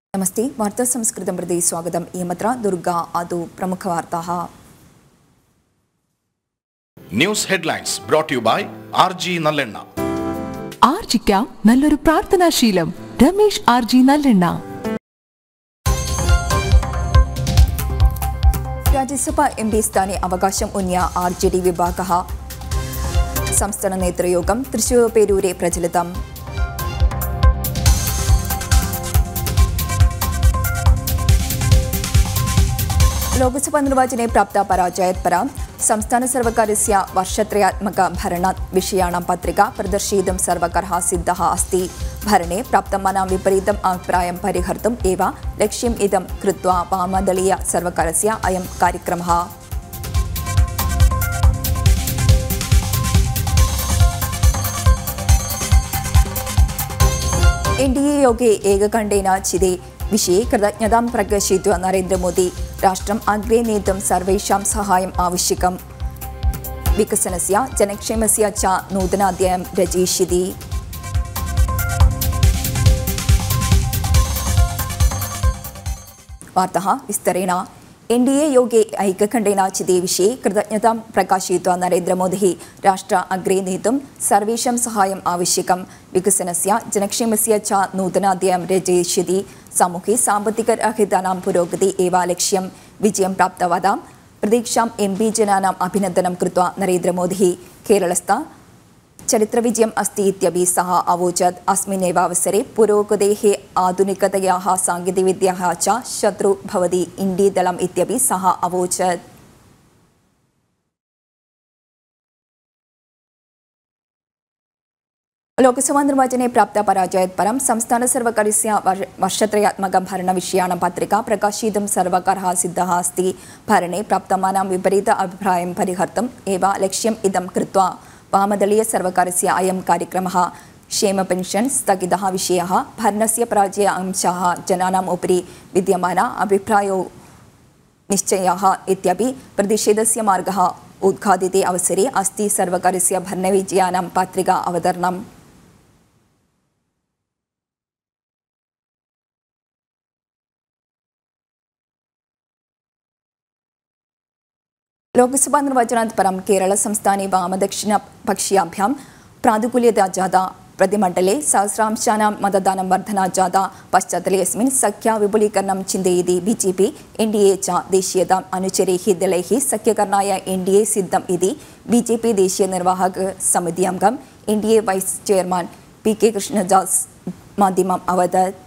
नमस्ते वार्ता संस्कृतं प्रति स्वागतम् इयमत्र दुर्गा आदौ प्रमुखवार्ताः news headlines brought you by R G നല്ലെണ്ണ ആർജിക്കാം നല്ലൊരു പ്രാർത്ഥനാശീലം രമേശ് ആർ ജി നല്ലെണ്ണ രാജ്യസഭ എം പി സ്ഥാനെ അവകാശം ഉന്നിയ ആർ ജെ ഡി വിഭാഗः സംസ്ഥാന നേതൃയോഗം തൃശൂർ പേരൂരെ പ്രചലിതം लोकसभा निर्वाचने प्राप्ता पराजयात् परा संस्थानसर्वकारस्य वर्षत्रयात्मक भरणविषयाणां पत्रिका प्रदर्शयितुं सर्वकारः सिद्धः अस्ति भरणे प्राप्तमानां विपरीतम् अभिप्रायं परिहर्तुम् एव लक्ष्यम् इदं कृत्वा वामदलीयसर्वकारस्य अयं कार्यक्रमः एन् डि ए योगे एकखण्डेन चिदे विषये कृतज्ञतां प्रकाशयित्वा नरेन्द्रमोदी राष्ट्रम् अग्रे नेतुं सर्वेषां साहाय्यम् आवश्यकम् विकसनस्य जनक्षेमस्य च नूतनाध्यायं रचयिष्यति वार्ताः विस्तरेण एन् डि ए योगे ऐक्यखण्डेन चिदे विषये कृतज्ञतां प्रकाशयित्वा नरेन्द्रमोदिः राष्ट्र अग्रे नेतुं सर्वेषां साहाय्यम् आवश्यकं विकसनस्य जनक्षेमस्य च नूतनाध्यायं रचयिष्यति सामूहिक साമ്പത്തികരഹിതാനാं പുരോഗതി एव लक्ष्यं विजयं प्राप्तवतां प्रतीक्षाम् एम् पि जनानाम् अभिनन्दनं कृत्वा नरेन्द्रमोदिः केरलस्थ चरित्रविजयम् अस्ति इत्यपि सः अवोचत् अस्मिन्नेव अवसरे पुरोगतेः आधुनिकतयाः साङ्केतिकविद्याः च शत्रु भवति इण्डीदलम् इत्यपि सः अवोचत् लोकसभा निर्वाचने प्राप्त पराजयात् परं संस्थानसर्वकारस्य वर् वर्षत्रयात्मकं भरणविषयाणां पत्रिका प्रकाशयितुं सर्वकारः सिद्धः अस्ति भरणे प्राप्तमानां विपरीत अभिप्रायं परिहर्तुम् एव लक्ष्यम् इदं कृत्वा वामदलीयसर्वकारस्य अयं कार्यक्रमः क्षेमपेन्शन् स्थगितः विषयः भरणस्य पराजय अंशाः जनानाम् उपरि विद्यमान अभिप्रायो निश्चयाः इत्यपि प्रतिषेधस्य मार्गः उद्घाटिते अवसरे अस्ति सर्वकारस्य भरणविजयानां पत्रिका अवतरणम् लोकसभा निर्वाचनात् परं केरलसंस्थाने वामदक्षिणपक्षीयाभ्यां प्रातिकूल्यता जाता प्रतिमण्डले सहस्रांशानां मतदानं वर्धना जाता पश्चात्तले अस्मिन् सख्या विपुलीकरणं चिन्तयति बि जे पि एन् डि ए च देशीयताम् अनुचरैः दलैः सख्यकरणाय एन् डि ए सिद्धम् इति बि जे पि देशीयनिर्वाहकसमिति अङ्गम् एन् डि ए वैस् चेयर्मान् पि के कृष्णदास् माध्यमम् अवदत्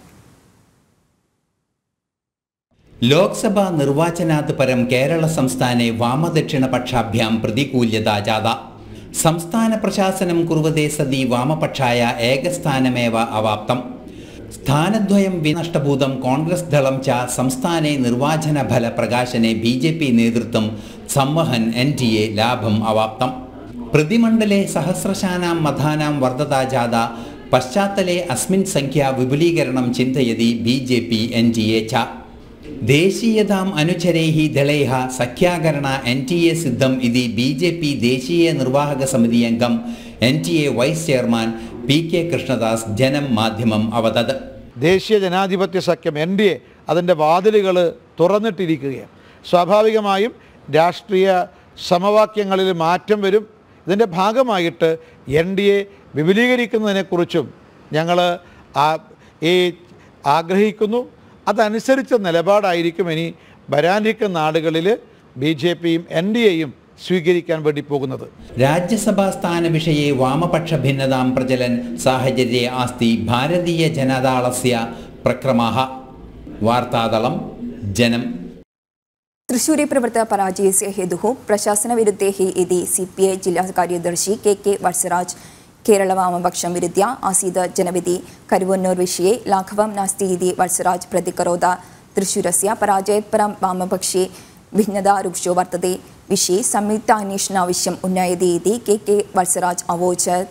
ലോക്സഭാ നിർവാചനാത് പരം കേരള സംസ്ഥാനെ വാമദക്ഷിണപക്ഷാഭ്യാം പ്രതികൂല്യത ജാത സംസ്ഥാന പ്രശാസനം കുറുവതേ സതി വാമപക്ഷായ ഏകസ്ഥാനമേവ അവാപ്തം സ്ഥാനദ്വയം വിനഷ്ടഭൂതം കോൺഗ്രസ് ദളം ച സംസ്ഥാനെ നിർവാചനഫല പ്രകാശനെ ബി ജെ പി നേതൃത്വം സംവഹൻ എൻ ടി എ ലാഭം അവാപ്തം പ്രതിമണ്ഡലെ സഹസ്രശാനാം മഥാനാം വർദ്ധതാ ജാത പശ്ചാത്തലെ അസ്മിൻ സംഖ്യ വിപുലീകരണം ചിന്തയതി B J P N T A ച ദേശീയതാം അനുചരൈः ദളൈः സഖ്യാകരണ എൻ ടി എ സിദ്ധം ഇതി ബി ജെ പി ദേശീയ നിർവാഹക സമിതി അംഗം N T A vice chairman P K Krishnadas Janam മാധ്യമം അവതത് ദേശീയ ജനാധിപത്യ സഖ്യം എൻ ഡി എ അതിൻ്റെ വാതിലുകൾ തുറന്നിട്ടിരിക്കുകയാണ് സ്വാഭാവികമായും രാഷ്ട്രീയ സമവാക്യങ്ങളിൽ മാറ്റം വരും ഇതിൻ്റെ ഭാഗമായിട്ട് എൻ ഡി എ വിപുലീകരിക്കുന്നതിനെക്കുറിച്ചും ഞങ്ങൾ ഈ ആഗ്രഹിക്കുന്നു അതനുസരിച്ച നിലപാടായിരിക്കും ഇനി വരാനിരിക്കുന്ന നാടുകളിൽ ബി ജെ പിയും എൻ ഡി എയും സ്വീകരിക്കാൻ വേണ്ടി പോകുന്നത് രാജ്യസഭാ സ്ഥാന വിഷയെ വാമപക്ഷ ഭിന്നതാം പ്രചലൻ സാഹചര്യെ ആസ്തി ഭാരതീയ ജനതാളസ്യ പ്രക്രമാः വാർത്താതളം ജനം തൃശൂരെ പ്രവൃത്ത പരാജയस्य हेतुः प्रशासनविरुद्धैः इति सि पि ऐ जिल्लाकार्यदर्शी के के वत्सराज केरळवामपक्षं विरुद्ध्य आसीत् जनविधि करुवन्नूर् विषये लाघवं नास्ति इति वत्सराज प्रतिकरोद तृश्शूरस्य पराजयात् परं वामपक्षे भिन्नता रुक्षो वर्तते विषये संयुक्तान्वेषणाവശ്यम् उन्नयति इति के के वत्सराज अवोचत्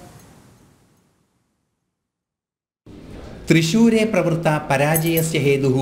തൃശൂരെ പ്രവൃത്ത പരാജയസ്യ ഹേതുഃ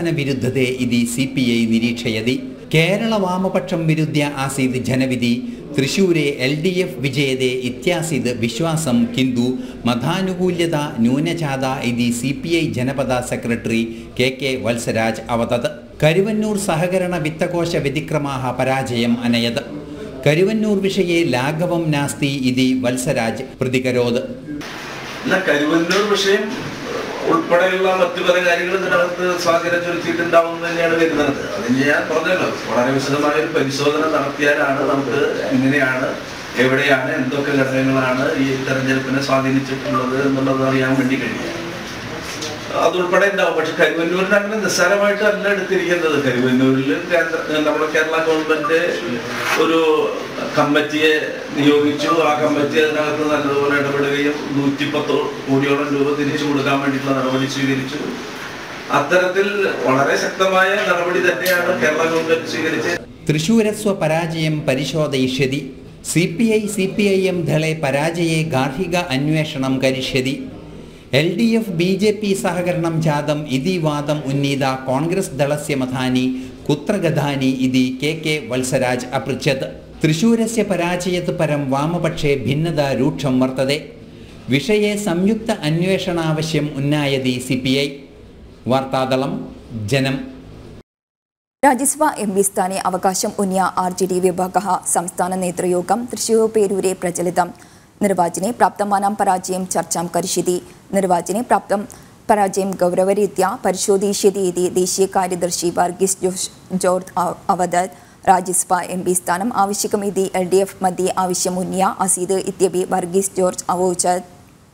പ്രശാസനവിരുദ്ധതേ ഇതി സി പി ഐ നിരീക്ഷയതി കേരള വാമപക്ഷം വിരുദ്ധ്യ ആസീത് ജനവിധി തൃശൂരെ എൽ ഡി എഫ് വിജയതെ ഇത്യാസിത് വിശ്വാസം കിന്തു മതാനുകൂല്യത ന്യൂനജാത ഇതി സി പി ഐ ജനപദ സെക്രട്ടറി കെ കെ വത്സരാജ് അവതത് കരുവന്നൂർ സഹകരണ വിത്തകോശ വ്യതിക്രമാः പരാജയം അനയത് കരുവന്നൂർ വിഷയെ ലാഘവം നാസ്തി ഇതി വത്സരാജ് പ്രതികരോത് അല്ല കരുവന്നൂർ വിഷയം ഉൾപ്പെടെയുള്ള മറ്റു പല കാര്യങ്ങളും ഇതിനകത്ത് സ്വാധീനം ചെലുത്തിയിട്ടുണ്ടാവും എന്ന് തന്നെയാണ് കരുതുന്നത് അതിന് ഞാൻ പറഞ്ഞല്ലോ വളരെ വിശദമായ ഒരു പരിശോധന നടത്തിയാലാണ് നമുക്ക് എങ്ങനെയാണ് എവിടെയാണ് എന്തൊക്കെ ഘടകങ്ങളാണ് ഈ തെരഞ്ഞെടുപ്പിനെ സ്വാധീനിച്ചിട്ടുള്ളത് എന്നുള്ളത് അറിയാൻ വേണ്ടി കഴിയുക അതുൾപ്പെടെ ഉണ്ടാവും പക്ഷെ കരുവന്നൂരിന് അങ്ങനെ നിസ്സാരമായിട്ട് അല്ല എടുത്തിരിക്കുന്നത് കരുവന്നൂരിൽ കേന്ദ്ര നമ്മുടെ കേരള ഗവൺമെന്റ് ഒരു കമ്മിറ്റിയെ നിയോഗിച്ചു ആ കമ്മിറ്റി അതിനകത്ത് നല്ലതുപോലെ ഇടപെടുകയും നൂറ്റിപ്പത്ത് കോടിയോളം രൂപ തിരിച്ചു കൊടുക്കാൻ വേണ്ടിയിട്ടുള്ള നടപടി സ്വീകരിച്ചു അത്തരത്തിൽ വളരെ ശക്തമായ നടപടി തന്നെയാണ് കേരള ഗവൺമെന്റ് സ്വീകരിച്ചത് തൃശൂരസ്വ പരാജയം പരിശോധയിഷ്യതി C P I C P I M ദളെ പരാജയെ ഗാർഹിക അന്വേഷണം കരിഷ്യതി L D F B J P സഹകരണം ജാതം ഇതി വാദം ഉന്നീത കോൺഗ്രസ് ദളസ്യ മഥാനി കുത്ര ഗതാനി ഇതി കെ കെ വത്സരാജ് അപൃച്ഛത് തൃശൂരസ്യ പരാജയത് പരം വാമപക്ഷേ ഭിന്നത രൂക്ഷം വർത്തതെ വിഷയെ സംയുക്ത അന്വേഷണാവശ്യം ഉന്നായതി സി പി ഐ വാർത്താദളം ജനം രാജ്യസഭാ എം പി സ്ഥാനെ അവകാശം ഉന്നിയ ആർ ജെ ഡി വിഭാഗ സംസ്ഥാന നേതൃയോഗം തൃശൂർ പേരൂരെ പ്രചലിതം നിർവാചനെ പ്രാപ്തമാനാം പരാജയം ചർച്ചാം കരിഷ്യതി നിർവാചനെ പ്രാപ്തം പരാജയം ഗൗരവരീത്या പരിശോധിഷ്യതി ഇതി ദേശീയ കാര്യദർശി വർഗീസ് ജോഷ് ജോർജ് അവ- അവദത് രാജ്യസഭാ എം പി സ്ഥാനം ആവശ്യകമിതി എൽ ഡി എഫ് മധ്യേ ആവശ്യമുന്നിയ അസീത് ഇത്യപി വർഗീസ് ജോർജ് അവോചത്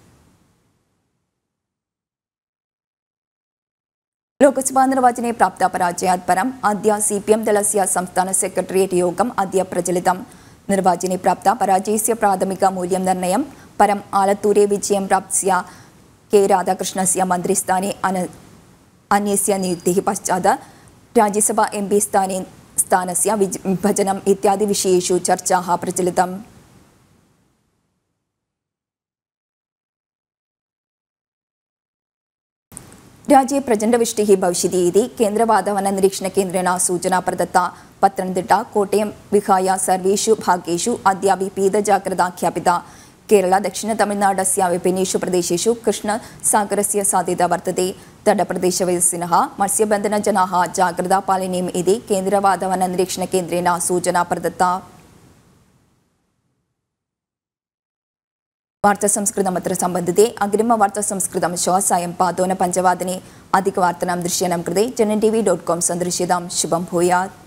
लोकसभा निर्वाचने प्राप्ता पराजयात् परम् अद्य सि पि एम् दलस्य संस्थान सेक्रेटरियेट् योगम् अद्य प्रचलितम् निर्वाचने प्राप्ता पराजयस्य प्राथमिकमूल्यं निर्णयं परम् आलत्तूरे विजयं प्राप्स्य के राधाकृष्णस्य मन्त्रिस्थाने अन अन्यस्य नियुक्तिः पश्चात् राज्यसभा एम् पी स्थाने स्थानस्य विज विभजनम् इत्यादिविषयेषु चर्चाः प्रचलितम् राज्ये प्रचण्डवृष्टिः भविष्यति इति केन्द्रवातावरणनिरीक्षणकेन्द्रेण सूचना प्रदत्ता पत्तनतिट्टा कोटयं विहाय सर्वेषु भागेषु अद्यापि पीतजाग्रता ख्यापिता केरळ दक्षिणतमिळ्नाडस्य विभिन्नेषु प्रदेशेषु कृष्णसागरस्य साध्यता वर्तते तटप्रदेशवासिनः मत्स्यबन्धनजनाः जाग्रतापालनीयम् इति केन्द्रवातावरणनिरीक्षणकेन्द्रेण सूचना प्रदत्ता वार्तासंस्कृतमत्र सम्बन्धिते अग्रिमवार्तासंस्कृतं श्वः सायं पादोन पञ्चवादने अधिकवार्तानां दृश्यानां कृते Janam T V dot com सन्दृश्यतां शुभं भूयात्